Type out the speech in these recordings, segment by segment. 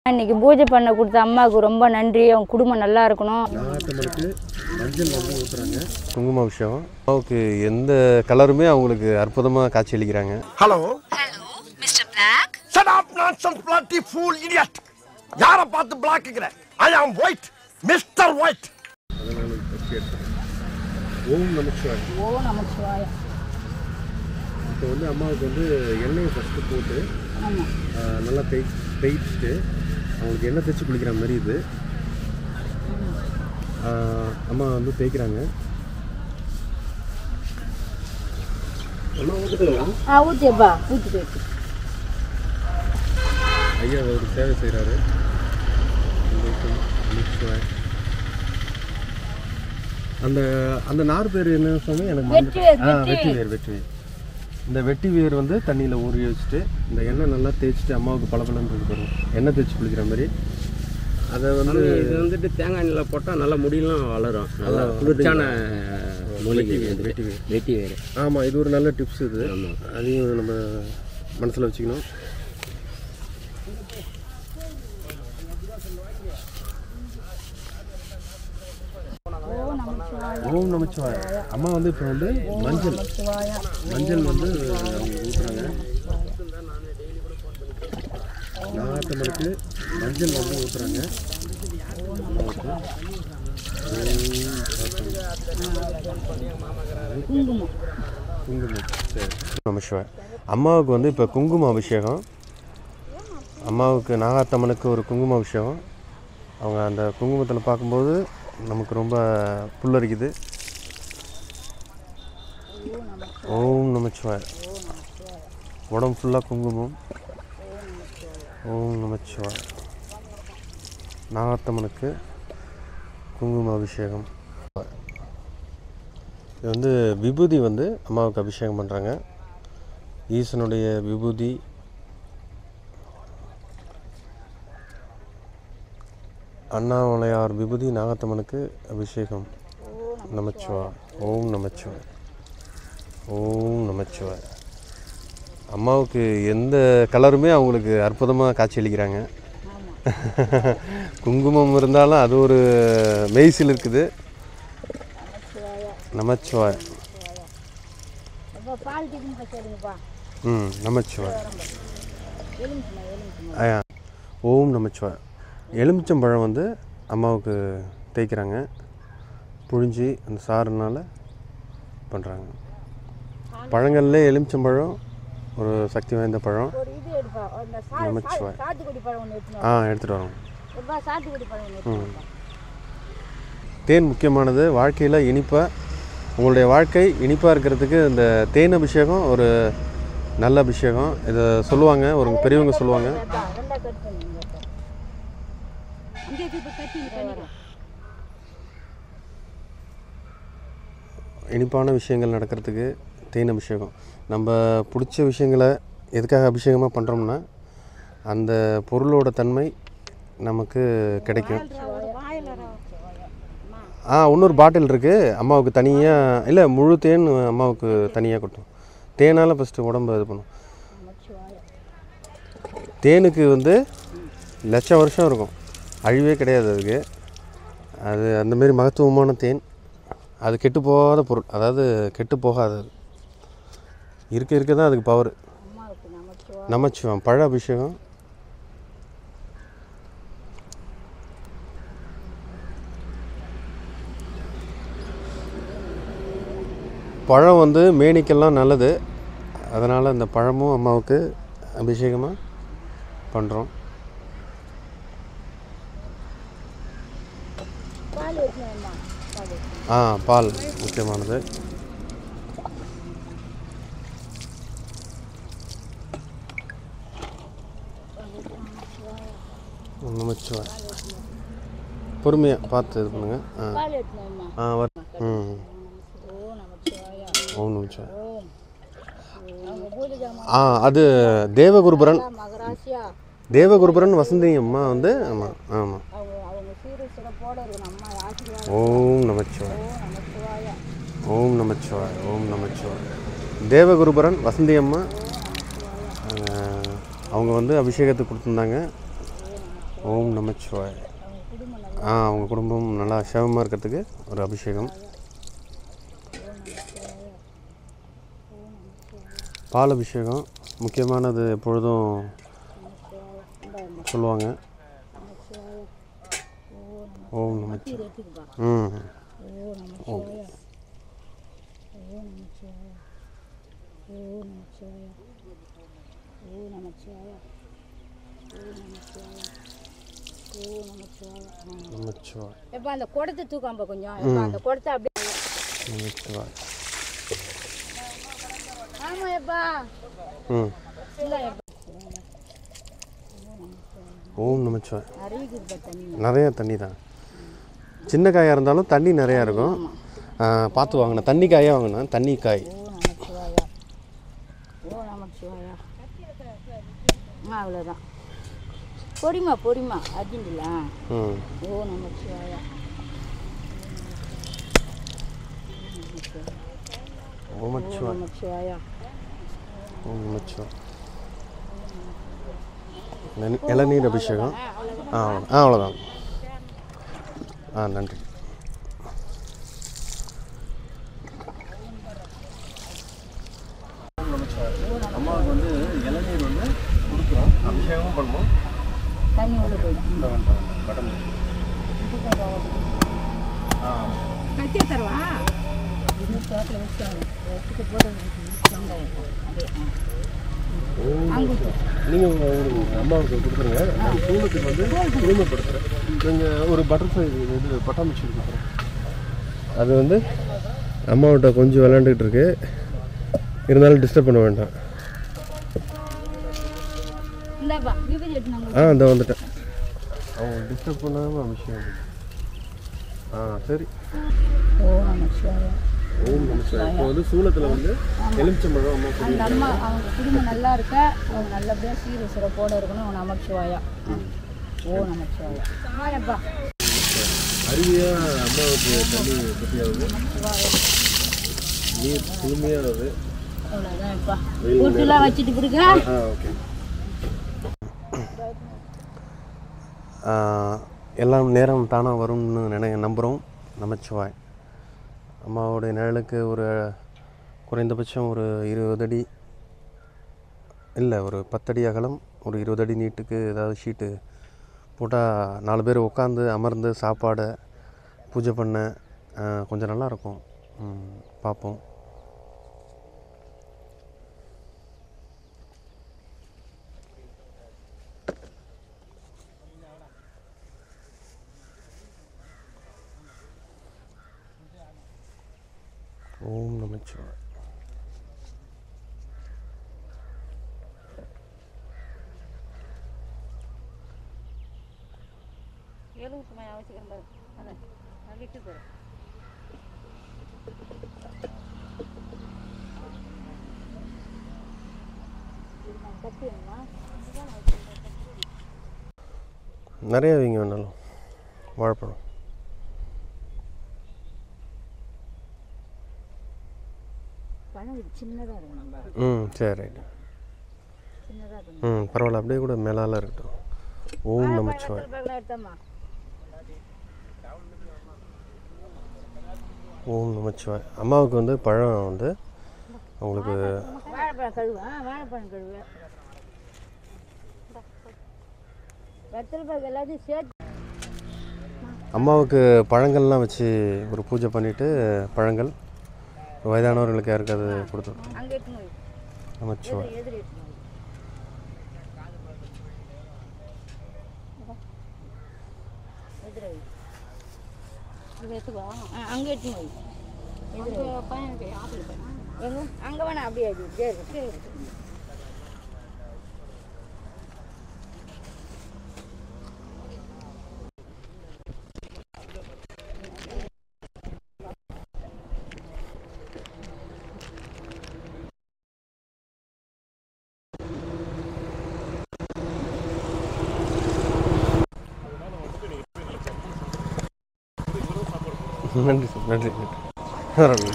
இன்னைக்கு பூஜை பண்ண கொடுத்த அம்மாவுக்கு ரொம்ப நன்றி அவங்க குடும்பம் நல்லா இருக்கணும் நாகத்தம்மனுக்கு மஞ்சள் வந்து ஊற்றுறாங்க குங்கும விஷயம் அம்மாவுக்கு எந்த கலருமே அவங்களுக்கு அற்புதமாக காட்சி அளிக்கிறாங்க hello hello mister black shut up nonsense bloody fool idiot யாரை பார்த்து பிளாக்குங்கிற ஐ ஆம் ஒயிட் மிஸ்டர் ஒயிட் ஓம் நமச்சிவாய் ஓ நமச்சிவாய இப்போ வந்து அம்மாவுக்கு வந்து எண்ணெயை ஃபஸ்ட்டு போட்டு ஆ, நல்லா தேய் தேய்ச்சிட்டு அவங்களுக்கு எண்ணெய் தேய்ச்சி குளிக்கிற மாதிரி இது ஆ, அம்மா வந்து தேய்க்கிறாங்க அம்மா ஊற்றுக்கலாம் ஆ ஊற்றியப்பா ஊற்றி போயிட்டு ஐயா ஒரு சேவை செய்கிறாரு அந்த அந்த நார் பேர் என்ன சொன்னேன் எனக்கு வெட்டி மறந்துட்டு- வேர், ஆ வெட்டி வேர் வெட்டி வேர் இந்த வெட்டி வேர் வந்து தண்ணியில் ஊறி வச்சுட்டு இந்த எண்ணெய் நல்லா தேய்ச்சிட்டு அம்மாவுக்கு பளபளன்னு இருக்கு பாருங்க எண்ணெய் தேய்ச்சி குளிக்கிற மாதிரி அதை வந்து இது வந்துட்டு தேங்காய் எண்ணெயில் போட்டால் நல்லா முடியெல்லாம் வளரும் நல்லா குளிர்ச்சியான மூலிகை இது வந்துட்டு. வெட்டி வேர் வெட்டி வேறு ஆமாம் இது ஒரு நல்ல டிப்ஸ் இது ஆமாம். அதையும் நம்ம மனசில் வச்சுக்கணும் ஓம் நமச்சிவாய அம்மா வந்து இப்போ வந்து மஞ்சள் மஞ்சள் வந்து அவங்க ஊற்றுறாங்க நாகத்தம்மனுக்கு மஞ்சள் வந்து ஊற்றுறாங்க அம்மாவுக்கு குங்குமம் குங்குமம் சரி நமசிவாய் அம்மாவுக்கு வந்து இப்போ குங்கும அபிஷேகம் அம்மாவுக்கு நாகாத்தம்மனுக்கு ஒரு குங்கும அபிஷேகம் அவங்க அந்த குங்குமத்தில் பார்க்கும்போது நமக்கு ரொம்ப புல்லரிக்குது ஓம் நமச்சிவாய் உடம்பு ஃபுல்லாக குங்குமம் ஓம் நமச்சிவாய் நாகாத்தம்மனுக்கு குங்கும அபிஷேகம் இது வந்து விபூதி வந்து அம்மாவுக்கு அபிஷேகம் பண்ணுறாங்க ஈசனுடைய விபூதி அண்ணாமலையார் விபூதி நாகத்தம்மனுக்கு அபிஷேகம் நமச்சிவாய் ஓம் நமச்சிவாய் ஓம் நமச்சிவாய் அம்மாவுக்கு எந்த கலருமே அவங்களுக்கு அற்புதமாக காட்சி அளிக்கிறாங்க குங்குமம் இருந்தாலும் அது ஒரு மெய்சில் இருக்குது நமச்சிவாய் அப்பா பால் டிஃபன் சொல்லுங்கப்பா ம் நமச்சிவாய் எலுமிச்சமா எலுமிச்சமா ஆயா ஓம் நமச்சிவாய் எலுமிச்சம்பழம் வந்து அம்மாவுக்கு தேய்க்கிறாங்க புழிஞ்சி அந்த சாறுனால பண்ணுறாங்க பழங்கள்லே எலுமிச்சம்பழம் ஒரு சக்தி வாய்ந்த பழம் ஒரு இது எடுப்பா அந்த சா- நமச்சிவாய். சா- சாத்துக்குடி பழம் ஒன்று எடுத்துன்னு ஆ எடுத்துகிட்டு வரோம் எப்பா சாத்துக்குடி பழம் ஒன்று எடுத்துன்னு வாப்பா. தேன் முக்கியமானது வாழ்க்கையில் இனிப்பாக உங்களுடைய வாழ்க்கை இனிப்பாக இருக்கிறதுக்கு இந்த தேன் அபிஷேகம் ஒரு நல்ல அபிஷேகம் இதை சொல்லுவாங்க ஒரு பெரியவங்க சொல்லுவாங்க ரெண்டா ரெண்டா கட் பண்ணுங்க இங்கே இப்போ கட்டி பண்ணிக்கலாம் இனிப்பான விஷயங்கள் நடக்கிறதுக்கு தேன் அபிஷேகம் நம்ம பிடிச்ச விஷயங்களை எதுக்காக அபிஷேகமாக பண்ணுறோம்னா அந்த பொருளோட தன்மை நமக்கு கிடைக்கும் ஆ இன்னொரு பாட்டில் இருக்குது அம்மாவுக்கு தனியாக இல்லை முழு தேன் அம்மாவுக்கு தனியாக கொட்டும் தேனால் ஃபஸ்ட்டு உடம்பு இது பண்ணும் தேனுக்கு வந்து லட்சம் வருஷம் இருக்கும் அழிவே கிடையாது அதுக்கு அது அந்தமாரி மகத்துவமான தேன் அது கெட்டு போகாத பொருள் அதாவது கெட்டு போகாதது இருக்க இருக்க தான் அதுக்கு பவர் நமச்சிவம் பழ அபிஷேகம் பழம் வந்து மேனிக்கெல்லாம் நல்லது அதனால் அந்த பழமும் அம்மாவுக்கு அபிஷேகமாக பண்ணுறோம் பால் வச்சுமா பால் வச்சு ஆ பால் முக்கியமானது நமச்சிவாய் பொறுமையாக பார்த்து இது பண்ணுங்கள் ஆ பால் எடுத்துமா ஆ வர் ம் ஓ நமச்சிவாயா ஓம் நமச்சிவாய் ஓம் அவங்க பூஜை ஜாமான் ஆ அது தேவகுருபரன் மகராசியா தேவகுருபரன் வசந்தி அம்மா வந்து ஆமாம் ஆமாம் அவங்க அவங்க சீரு சிறப்போட இருக்கணும் அம்மா ஆசீர்வாதம் ஓம் நமச்சிவாய் ஓ நமச்சிவாயா ஓம் நமச்சிவாய் ஓம் நமச்சிவாய் தேவகுருபரன் வசந்தி அம்மா அஹ், அவங்க வந்து அபிஷேகத்துக்கு கொடுத்துருந்தாங்க ஓம் நமச்சிவாய் ஆ அவங்க குடும்பம் நல்லா சேவமாக இருக்கிறதுக்கு ஒரு அபிஷேகம் பால் அபிஷேகம் முக்கியமானது எப்பொழுதும் சொல்லுவாங்க ஓம் நமச்சிவாய் ம் ஓம் நமச்சிவாய் எப்பா அந்த குடத்தை தூக்காம்ப கொஞ்சம் எப்பா அந்த குடத்தை அப்படியே நமச்சிவாய் ஆமா எப்பா ம் இல்லை எப்பா ஓம் நமச்சிவாய் அறிவிக்குதுப்பா தண்ணி நிறைய தண்ணி தான் சின்ன காயாக இருந்தாலும் தண்ணி நிறையா இருக்கும் ஆ, பார்த்து வாங்கினேன் தண்ணி காயாக வாங்கினேன் தண்ணி காய் ஓ நமச்சிவாயா ஓ நமச்சிவாயா ஆ அவ்வளோதான் பொறிமா பொறிமா அர்ஜென்டில ம் ஓ நமச்சிவாயா ஓம் ஓ நமச்சிவாய் நமச்சிவாயா ஓம் நமச்சிவாய் நன்- இளநீர் அபிஷேகம் ஆ அவ்வளோ ஆ அவ்வளோதான் ஆ நன்றி அம்மாவுக்கு வந்து இளநீர் வந்து கொடுக்குறோம் அபிஷேகமும் பண்ணுவோம் தண்ணி உள்ள போயிடும் பட்டன் கத்தியா தருவா இது தோட்டில் வச்சாங்க வச்சுட்டு போடுறது அங்குட்டு நீங்கள் உங்களுக்கு அம்மாவுக்கு கொடுக்குறீங்க நான் குடும்பத்துக்கு வந்து குடும்பப்படுத்துகிறேன் நீங்கள் ஒரு பட்டர்ஃப்ளை இது பட்டாம்பூச்சி கொடுக்குறேன் அது வந்து அம்மாவிட்ட கொஞ்சம் விளாண்டுக்கிட்டு இருக்கு இருந்தாலும் டிஸ்டர்ப் பண்ண வேண்டாம் இந்தாப்பா விபதி எடுத்து ஆ இந்த வந்துட்டேன் அவங்க டிஸ்டர்ப் பண்ணாமல் அபிஷேகம் பண்ணு. ஆ சரி ஓ நமச்சிவாயா ஓம் நமஸ்காரம் இப்போ வந்து சூளத்தில் வந்து எலுமிச்சம்பழம் அம்மா அந்த அம்மா அவங்க குடும்பம் நல்லா இருக்க அவங்க நல்லபடியாக சீர சிறப்போடு இருக்கணும் நமச்சிவாயா ஓ நமச்சிவாயா ஆமாப்பா அருவியாக அம்மாவுக்கு தண்ணி பற்றியாகுது நீர் தூய்மையானது அவ்வளோதான் இப்பா கூட்டுலாம் வச்சுட்டு பிறகு ஆ ஓகே எல்லாம் நேரம் தானாக வரும்னு நினை நம்புகிறோம் நமச்சிவாய் அம்மாவுடைய நிழலுக்கு ஒரு குறைந்தபட்சம் ஒரு இருபது அடி இல்லை ஒரு பத்தடி அகலம் ஒரு இருபது அடி நீட்டுக்கு ஏதாவது ஷீட்டு போட்டால் நாலு பேர் உட்காந்து அமர்ந்து சாப்பாடு பூஜை பண்ண ஆ, கொஞ்சம் நல்லாயிருக்கும் ம், பார்ப்போம் ஓம் நமச்சிவாய் எழுபத்தி அவசியம் பாரு அதான் நான் விட்டு போகிறேன் நிறைய வைங்க வேணாலும் வாழைப்பழம் பழம் இது சின்னதாக இருக்கும் நம்ம ம் சரி ரைட்டு சின்னதாக இருக்கும் ம் பரவாயில்ல அப்படியே கூட மேலால இருக்கட்டும் ஓம் நமச்சிவாய் பழம் எடுத்தம்மா ஓம் நமச்சிவாய் அம்மாவுக்கு வந்து பழம் வந்து அவங்களுக்கு வாழைப்பழம் கழுவு ஆ வாழைப்பழம் கழுவு வெத்தலை பாக்கு எல்லாத்தையும் சேர்த்து அம்மாவுக்கு பழங்கள்லாம் வச்சு ஒரு பூஜை பண்ணிவிட்டு பழங்கள் வயதானவர்களுக்கு யாருக்காவது கொடுத்து அங்கே எடுத்துன்னு போய் நமச்சிவாய் எதிரி எடுத்துன்னு போய் எதிர வை இது எடுத்துக்கோ ஆ அங்கே எடுத்துன்னு போய் எதிர பையனுக்கு ஆப்பிள் பையன் எங்க அங்கே வேணா அப்படியே அது சரி சரி நன்றி சார் நன்றி நன்றி பரவாயில்ல.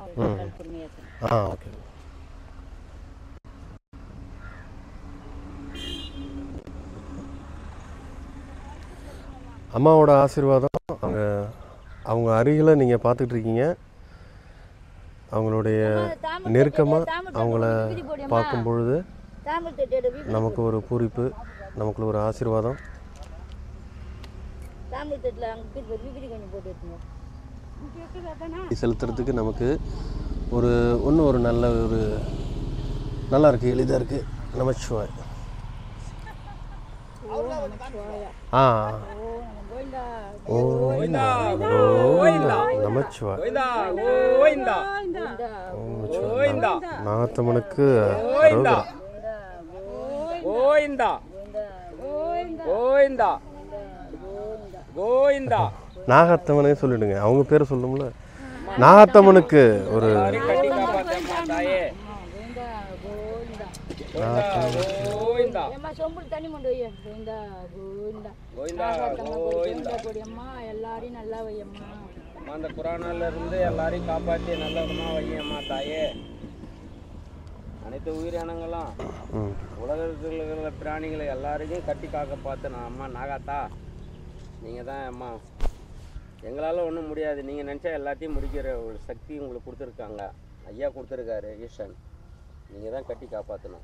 கால் பொறுமையாக இருக்கணும் ஆ ஓகே அம்மாவோட ஆசீர்வாதம் அவங்க அவங்க அருகில் நீங்கள் பார்த்துட்டு இருக்கீங்க அவங்களுடைய நெருக்கமாக அவங்கள பார்க்கும் பொழுது தாமல் தட்டியோட வீடு நமக்கு ஒரு பூரிப்பு நமக்குள்ள ஒரு ஆசீர்வாதம் தாமல் தட்டில் அங்கே போய் விபதி கொஞ்சம் போட்டு எடுத்துங்க செலுத்துறதுக்கு நமக்கு ஒரு ஒன்றும் ஒரு நல்ல ஒரு நல்லா இருக்குது எளிதாக இருக்குது நமச்சிவாய் ஆ ஓ நம்ம கோயிந்தா ஓ நமச்சிவாய் நாத்தம்மனுக்கு அரோகரா. கோவிந்தா கோவிந்தா கோவிந்தா நாகத்தம்மனே சொல்லிடுங்க அவங்க பேரை சொல்லணும்ல நாகத்தம்மனுக்கு ஒரு கட்டி காப்பாத்தம்மா தாயே கோவிந்தா ஏம்மா சொம்புல தண்ணி கொண்டு வைய கோவிந்தா கோவிந்தா கோவிந்தா கோவிந்தா கொடியம்மா எல்லாரையும் நல்லா வையம்மா அம்மா, அந்த குரானால இருந்து எல்லாரையும் காப்பாற்றி நல்ல விதமா வையம்மா தாயே அனைத்து உயிரினங்களும் ம் உலகத்தில் இருக்கிற பிராணிகளை எல்லாரையும் கட்டி காக்க பார்த்து நான் அம்மா நாகாத்தா நீங்கள் தான் அம்மா எங்களால் ஒன்றும் முடியாது நீங்கள் நினச்சா எல்லாத்தையும் முடிக்கிற ஒரு சக்தி உங்களுக்கு கொடுத்துருக்காங்க ஐயா கொடுத்துருக்காரு ஈஸ்வன் நீங்கள் தான் கட்டி காப்பாற்றணும்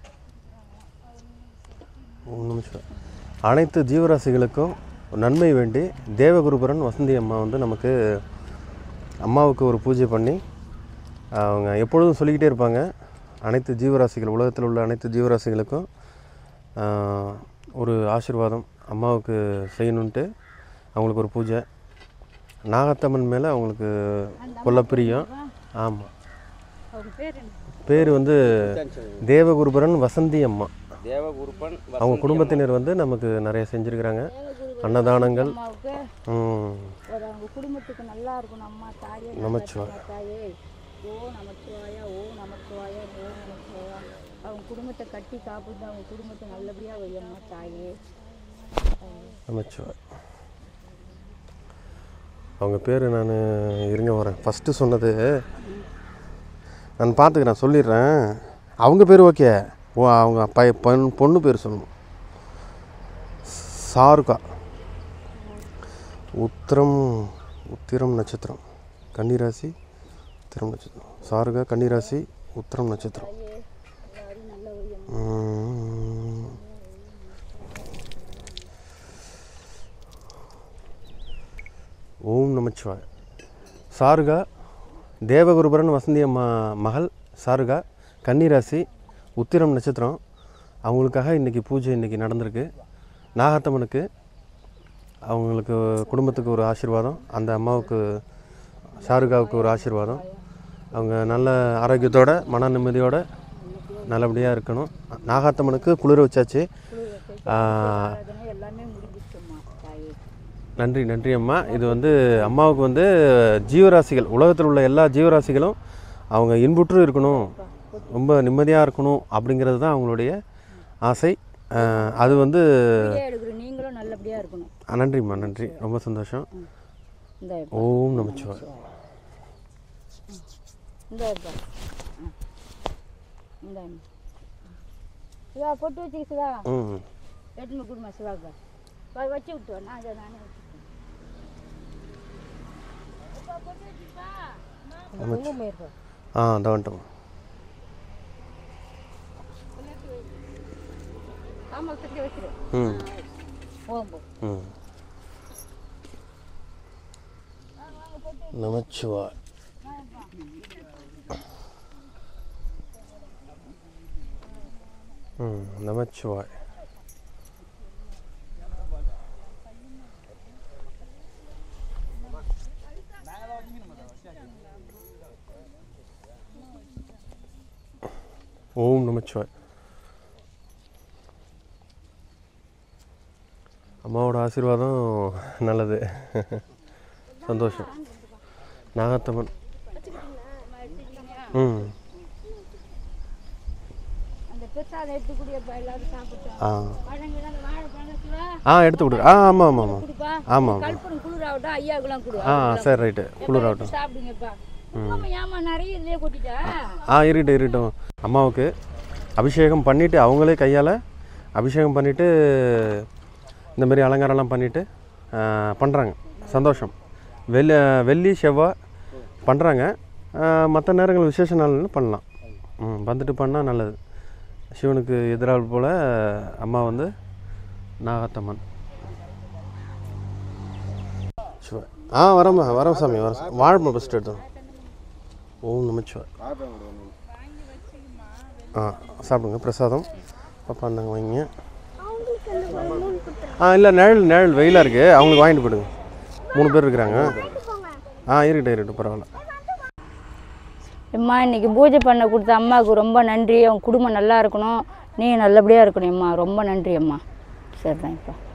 ஒரு நிமிஷம் அனைத்து ஜீவராசிகளுக்கும் நன்மை வேண்டி தேவகுருபரன் வசந்தி அம்மா வந்து நமக்கு அம்மாவுக்கு ஒரு பூஜை பண்ணி அவங்க எப்பொழுதும் சொல்லிக்கிட்டே இருப்பாங்க அனைத்து ஜீவராசிகள் உலகத்தில் உள்ள அனைத்து ஜீவராசிகளுக்கும் ஆஹ், ஒரு ஆசீர்வாதம் அம்மாவுக்கு செய்யணுன்ட்டு அவங்களுக்கு ஒரு பூஜை நாகத்தம்மன் மேலே அவங்களுக்கு கொல்ல பிரியம் ஆமாம் அவங்க பேர் என்ன பேர் வந்து தேவகுருபரன் வசந்தி அம்மா தேவகுருப்பன் அவங்க குடும்பத்தினர் வந்து நமக்கு நிறைய செஞ்சுருக்கிறாங்க அன்னதானங்கள் அம்மாவுக்கு ம், ஒரு அவங்க குடும்பத்துக்கு நல்லா இருக்கணும் அம்மா தாயே நல்லா நமச்சிவாய். இருக்கணும் தாயே ஓ நமச்சிவாயா ஓ நமச்சிவாயா ஓ நமச்சிவாயா அவங்க குடும்பத்தை கட்டி காப்புது அவங்க குடும்பத்தை நல்லபடியாக வையம்மா தாயே நமச்சிவாய் அவங்க பேர் நான் இருங்க வரேன் ஃபஸ்ட்டு சொன்னது நான் பார்த்துக்கிறேன் சொல்லிடுறேன் அவங்க பேர் ஓகே ஓ அவங்க பைய பொன் பொண்ணு பேர் சொல்லணும் சாருகா உத்திரம் உத்திரம் நட்சத்திரம் கன்னிராசி உத்திரம் நட்சத்திரம் சாருகா கன்னிராசி உத்திரம் நட்சத்திரம் ம். ஓம் நமச்சிவாய் சாருகா தேவகுருபரன் வசந்தி அம்மா மகள் சாருகா கன்னிராசி உத்திரம் நட்சத்திரம் அவங்களுக்காக இன்றைக்கி பூஜை இன்றைக்கி நடந்திருக்கு நாகத்தம்மனுக்கு அவங்களுக்கு குடும்பத்துக்கு ஒரு ஆசீர்வாதம் அந்த அம்மாவுக்கு ஷாருகாவுக்கு ஒரு ஆசீர்வாதம் அவங்க நல்ல ஆரோக்கியத்தோட மன நிம்மதியோட நல்லபடியாக இருக்கணும் நாகாத்தம்மனுக்கு குளிர வச்சாச்சு ஆ, அதனால எல்லாமே முடிஞ்சிச்சும்மா தாயே நன்றி நன்றி அம்மா இது வந்து அம்மாவுக்கு வந்து ஜீவராசிகள் உலகத்தில் உள்ள எல்லா ஜீவராசிகளும் அவங்க இன்புற்று இருக்கணும் ரொம்ப நிம்மதியாக இருக்கணும் அப்படிங்கிறது தான் அவங்களுடைய ஆசை அஹ், அது வந்து வீடியோ எடுக்கிற நீங்களும் நல்லபடியாக இருக்கணும் அஹ், நன்றிம்மா நன்றி ரொம்ப சந்தோஷம் இந்த ஓம் நமச்சிவாய் இந்த இருப்பா இந்த சிவா பொட்டு வச்சுக்க சிவா ம் எடுத்துன்னு கொடுமா சிவாக்கு வா, வச்சு விட்டு வா, நான் இதை நானே வச்சுக்கிறேன் அப்பா, பொட்டு வச்சுக்கப்பா. அம்மா, குங்குமம் இருக்கா? ஆ இந்த வந்துட்டோம் ஆமா சுற்றி வச்சிரு ம் போகும் போ ம் நமச்சிவாய் ம் நமச்சிவாய் ஓம் நமச்சிவாய் அம்மாவோட ஆசீர்வாதம் நல்லது சந்தோஷம் நாகத்தம்மன் ம் அந்த பெருசாக எடுத்து குடியப்பா எல்லாரும் சாப்பிட்டோம் ஆ பழங்கள் அந்த வாழைப்பழம் சிவா ஆ எடுத்து கொடு ஆ ஆமாம் ஆமாம் ஆமாம் கொடுப்பா ஆமாம் ஆமாம் கல்பனம் குளிராகட்டும் ஐயாவுக்குலாம் கொடு ஆ சரி ரைட்டு குளிராகட்டும் சாப்பிடுங்கப்பா ஏமா நிறைய இதுலயே கொட்டிட்டா ஆ இருக்கட்டும் இருக்கட்டும் அம்மாவுக்கு அபிஷேகம் பண்ணிவிட்டு அவங்களே கையால் அபிஷேகம் பண்ணிவிட்டு இந்த மாதிரி அலங்காரம்லாம் பண்ணிவிட்டு பண்ணுறாங்க சந்தோஷம் வெள்ளி வெள்ளி செவ்வாய் பண்ணுறாங்க மற்ற நேரங்கள் விசேஷ நாள்னு பண்ணலாம் ம் வந்துட்டு பண்ணால் நல்லது சிவனுக்கு எதிரால் போல் அம்மா வந்து நாகத்தம்மன் சிவா ஆ வரம்மா வரோம் சாமி வரோம் வாழைப்பழம் ஃபஸ்ட்டு எடுத்தோம் ஓம் நமச்சிவாய் ஆ சாப்பிடுங்க பிரசாதம் பாப்பா இந்தாங்க வைங்க ஆ இல்லை நிழல் நிழல் வெயிலாக இருக்குது அவங்களுக்கு வாங்கிட்டு போயிடுங்க மூணு பேர் இருக்கிறாங்க ஆ இருக்கட்டும் இருக்கட்டும் பரவாயில்ல அம்மா இன்னைக்கு பூஜை பண்ண கொடுத்த அம்மாவுக்கு ரொம்ப நன்றி அவங்க குடும்பம் நல்லா இருக்கணும் நீ நல்லபடியாக இருக்கணும் அம்மா ரொம்ப நன்றி அம்மா சரிதான் இப்போ